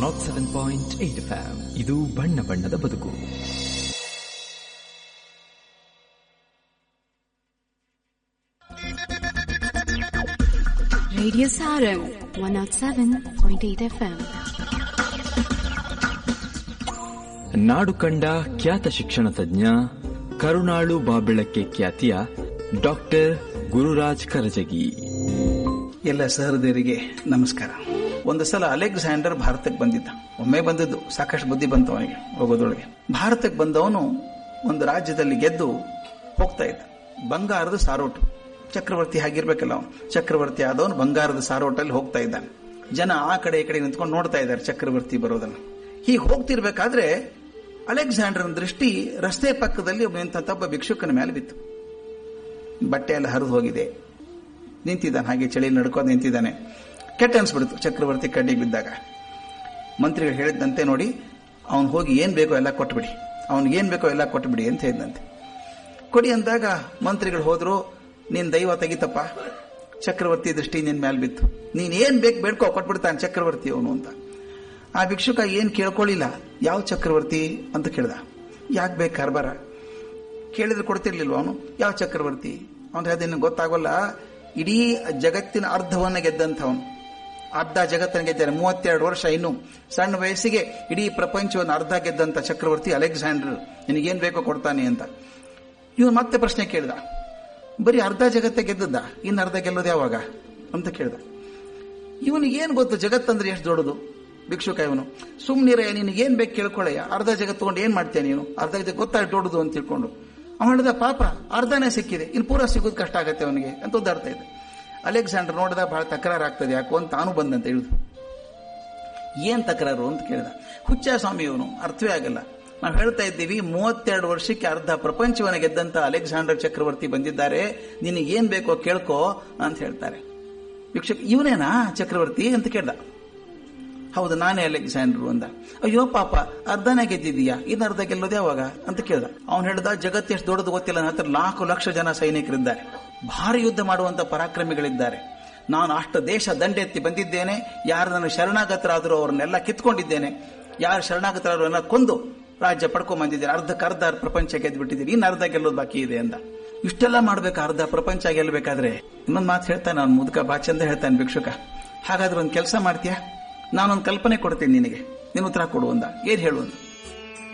Not seven point eight FM ಇದು ಬಣ್ಣ ಬಣ್ಣದ ಬದುಕು Radio Sarum 107.8 FM. ನಾಡು ಕಂಡ ಖ್ಯಾತ ಶಿಕ್ಷಣ ತಜ್ಞ ಕರುಣಾಳು ಬಾಬೆಳಕ್ಕೆ ಖ್ಯಾತಿಯ ಡಾಕ್ಟರ್ ಗುರುರಾಜ್ ಕರಜಗಿ ಎಲ್ಲ ಸಹೃದಯರಿಗೆ ನಮಸ್ಕಾರ ಒಂದು ಸಲ ಅಲೆಕ್ಸಾಂಡರ್ ಭಾರತಕ್ಕೆ ಬಂದಿದ್ದ ಒಮ್ಮೆ ಬಂದಿದ್ದು ಸಾಕಷ್ಟು ಬುದ್ಧಿ ಬಂತು ಅವನಿಗೆ ಹೋಗೋದ್ರೊಳಗೆ ಭಾರತಕ್ಕೆ ಬಂದವನು ಒಂದು ರಾಜ್ಯದಲ್ಲಿ ಗೆದ್ದು ಹೋಗ್ತಾ ಇದ್ದ ಬಂಗಾರದ ಸಾರೋಟು ಚಕ್ರವರ್ತಿ ಹಾಗಿರ್ಬೇಕಲ್ಲ ಅವನು ಚಕ್ರವರ್ತಿ ಆದವನು ಬಂಗಾರದ ಸಾರೋಟಲ್ಲಿ ಹೋಗ್ತಾ ಇದ್ದಾನೆ ಜನ ಆ ಕಡೆ ಈ ಕಡೆ ನಿಂತ್ಕೊಂಡು ನೋಡ್ತಾ ಇದ್ದಾರೆ ಚಕ್ರವರ್ತಿ ಬರೋದನ್ನು ಹೀಗೆ ಹೋಗ್ತಿರ್ಬೇಕಾದ್ರೆ ಅಲೆಕ್ಸಾಂಡರ್ನ ದೃಷ್ಟಿ ರಸ್ತೆ ಪಕ್ಕದಲ್ಲಿ ಒಬ್ಬ ನಿಂತಂತ ಒಬ್ಬ ಭಿಕ್ಷುಕನ ಮೇಲೆ ಬಿತ್ತು ಬಟ್ಟೆ ಎಲ್ಲ ಹರಿದು ಹೋಗಿದೆ ನಿಂತಿದ್ದಾನೆ ಹಾಗೆ ಚಳಿ ನಡ್ಕೊಂಡು ನಿಂತಿದ್ದಾನೆ ಕೆಟ್ಟ ಅನ್ಸ್ಬಿಡ್ತು ಚಕ್ರವರ್ತಿ ಕಡ್ಡಿಗೆ ಬಿದ್ದಾಗ ಮಂತ್ರಿಗಳು ಹೇಳಿದಂತೆ ನೋಡಿ ಅವನು ಹೋಗಿ ಏನ್ ಬೇಕೋ ಎಲ್ಲ ಕೊಟ್ಬಿಡಿ ಅವ್ನಿಗೆ ಏನ್ ಬೇಕೋ ಎಲ್ಲ ಕೊಟ್ಬಿಡಿ ಅಂತ ಹೇಳಿದಂತೆ ಕೊಡಿ ಅಂದಾಗ ಮಂತ್ರಿಗಳು ಹೋದ್ರು ನಿನ್ ದೈವ ತೆಗಿತಪ್ಪ ಚಕ್ರವರ್ತಿ ದೃಷ್ಟಿ ನಿನ್ ಮೇಲೆ ಬಿತ್ತು ನೀನ್ ಏನ್ ಬೇಕು ಬೇಡ್ಕೋ ಕೊಟ್ಬಿಡ್ತಾನೆ ಚಕ್ರವರ್ತಿ ಅವನು ಅಂತ ಆ ಭಿಕ್ಷುಕ ಏನ್ ಕೇಳ್ಕೊಳ್ಳಿಲ್ಲ ಯಾವ ಚಕ್ರವರ್ತಿ ಅಂತ ಕೇಳ್ದ ಯಾಕೆ ಬೇಕು ಕಾರ್ಬಾರ ಕೇಳಿದ್ರೆ ಕೊಡ್ತಿರ್ಲಿಲ್ವ ಅವನು ಯಾವ ಚಕ್ರವರ್ತಿ ಅವನು ಹೇಳ್ದ ಗೊತ್ತಾಗೋಲ್ಲ ಇಡೀ ಜಗತ್ತಿನ ಅರ್ಧವನ್ನ ಗೆದ್ದಂಥವನು ಅರ್ಧ ಜಗತ್ತನ್ನು ಗೆದ್ದಾನೆ ಮೂವತ್ತೆರಡು ವರ್ಷ ಇನ್ನು ಸಣ್ಣ ವಯಸ್ಸಿಗೆ ಇಡೀ ಪ್ರಪಂಚವನ್ನು ಅರ್ಧ ಗೆದ್ದಂತ ಚಕ್ರವರ್ತಿ ಅಲೆಕ್ಸಾಂಡರ್ ನಿನಗೇನ್ ಬೇಕೋ ಕೊಡ್ತಾನೆ ಅಂತ ಇವನು ಮತ್ತೆ ಪ್ರಶ್ನೆ ಕೇಳ್ದ ಬರೀ ಅರ್ಧ ಜಗತ್ತೆ ಗೆದ್ದದ್ದ ಇನ್ನು ಅರ್ಧ ಗೆಲ್ಲೋದು ಯಾವಾಗ ಅಂತ ಕೇಳ್ದ ಇವನಿಗೇನು ಗೊತ್ತು ಜಗತ್ತಂದ್ರೆ ಎಷ್ಟು ದೊಡ್ಡದು ಭಿಕ್ಷುಕ ಇವನು ಸುಮ್ನಿರ ನಿನಗೇನ್ ಬೇಕು ಕೇಳ್ಕೊಳ್ಳಯ್ಯ ಅರ್ಧ ಜಗತ್ತು ತಗೊಂಡು ಏನ್ ಮಾಡ್ತೀಯ ನೀನು ಅರ್ಧ ಜಗತ್ತು ಗೊತ್ತಾಗಿ ದೊಡ್ಡದು ಅಂತ ತಿಳ್ಕೊಂಡು ಅವನು ಹೇಳಿದ ಪಾಪ ಅರ್ಧನೇ ಸಿಕ್ಕಿದೆ ಇನ್ನು ಪೂರ ಸಿಗೋದು ಕಷ್ಟ ಆಗತ್ತೆ ಅವನಿಗೆ ಅಂತ ಒಂದು ಅರ್ಥ ಇದೆ ಅಲೆಕ್ಸಾಂಡರ್ ನೋಡಿದ ಬಹಳ ತಕರಾರು ಆಗ್ತದೆ ಯಾಕೋ ಅಂತ ತಾನು ಬಂದಂತ ಹೇಳಿದು ಏನ್ ತಕರಾರು ಅಂತ ಕೇಳಿದ ಹುಚ್ಚ ಸ್ವಾಮಿ ಇವನು ಅರ್ಥವೇ ಆಗಲ್ಲ ನಾವು ಹೇಳ್ತಾ ಇದ್ದೀವಿ ಮೂವತ್ತೆರಡು ವರ್ಷಕ್ಕೆ ಅರ್ಧ ಪ್ರಪಂಚವನ್ನ ಗೆದ್ದಂತ ಅಲೆಕ್ಸಾಂಡರ್ ಚಕ್ರವರ್ತಿ ಬಂದಿದ್ದಾರೆ ನಿನಗೆ ಏನ್ ಬೇಕೋ ಕೇಳ್ಕೋ ಅಂತ ಹೇಳ್ತಾರೆ ಭಿಕ್ಷಕ್ ಇವನೇನಾ ಚಕ್ರವರ್ತಿ ಅಂತ ಕೇಳ್ದ ಹೌದು ನಾನೇ ಅಲೆಕ್ಸಾಂಡ್ರು ಅಂದ ಅಯ್ಯೋ ಪಾಪ ಅರ್ಧನೇ ಗೆದ್ದಿದೀಯಾ ಇನ್ನು ಅರ್ಧ ಗೆಲ್ಲೋದು ಯಾವಾಗ ಅಂತ ಕೇಳ್ದ ಅವ್ನು ಹೇಳ್ದ ಜಗತ್ತು ಎಷ್ಟು ದೊಡ್ಡದು ಗೊತ್ತಿಲ್ಲ ನನ್ನ ಹತ್ರ ನಾಲ್ಕು ಲಕ್ಷ ಜನ ಸೈನಿಕರಿದ್ದಾರೆ ಭಾರಿ ಯುದ್ಧ ಮಾಡುವಂತ ಪರಾಕ್ರಮಿಗಳಿದ್ದಾರೆ ನಾನು ಅಷ್ಟು ದೇಶ ದಂಡೆತ್ತಿ ಬಂದಿದ್ದೇನೆ ಯಾರು ನನ್ನ ಶರಣಾಗತರಾದರೂ ಅವ್ರನ್ನೆಲ್ಲ ಕಿತ್ಕೊಂಡಿದ್ದೇನೆ ಯಾರು ಶರಣಾಗತರಾದ್ರೂ ಕೊಂದು ರಾಜ್ಯ ಪಡ್ಕೊಂಡ್ ಬಂದಿದ್ದೇನೆ ಅರ್ಧಕ್ಕೆ ಅರ್ಧ ಪ್ರಪಂಚ ಗೆದ್ದು ಬಿಟ್ಟಿದ್ದೀನಿ ಇನ್ನು ಅರ್ಧ ಗೆಲ್ಲೋದು ಬಾಕಿ ಇದೆ ಅಂದ ಇಷ್ಟೆಲ್ಲ ಮಾಡ್ಬೇಕು ಅರ್ಧ ಪ್ರಪಂಚ ಗೆಲ್ಲಬೇಕಾದ್ರೆ ಇನ್ನೊಂದು ಮಾತು ಹೇಳ್ತಾನೆ ಅವ್ನು ಮುದುಕ ಬಾಚಂದ ಹೇಳ್ತಾನೆ ಭಿಕ್ಷುಕ ಹಾಗಾದ್ರೆ ಒಂದು ಕೆಲಸ ಮಾಡ್ತೀಯಾ ನಾನೊಂದು ಕಲ್ಪನೆ ಕೊಡ್ತೀನಿ ನಿನಗೆ ನೀನು ಉತ್ತರ ಕೊಡು ಅಂದ ಏನ್ ಹೇಳು ಅಂತ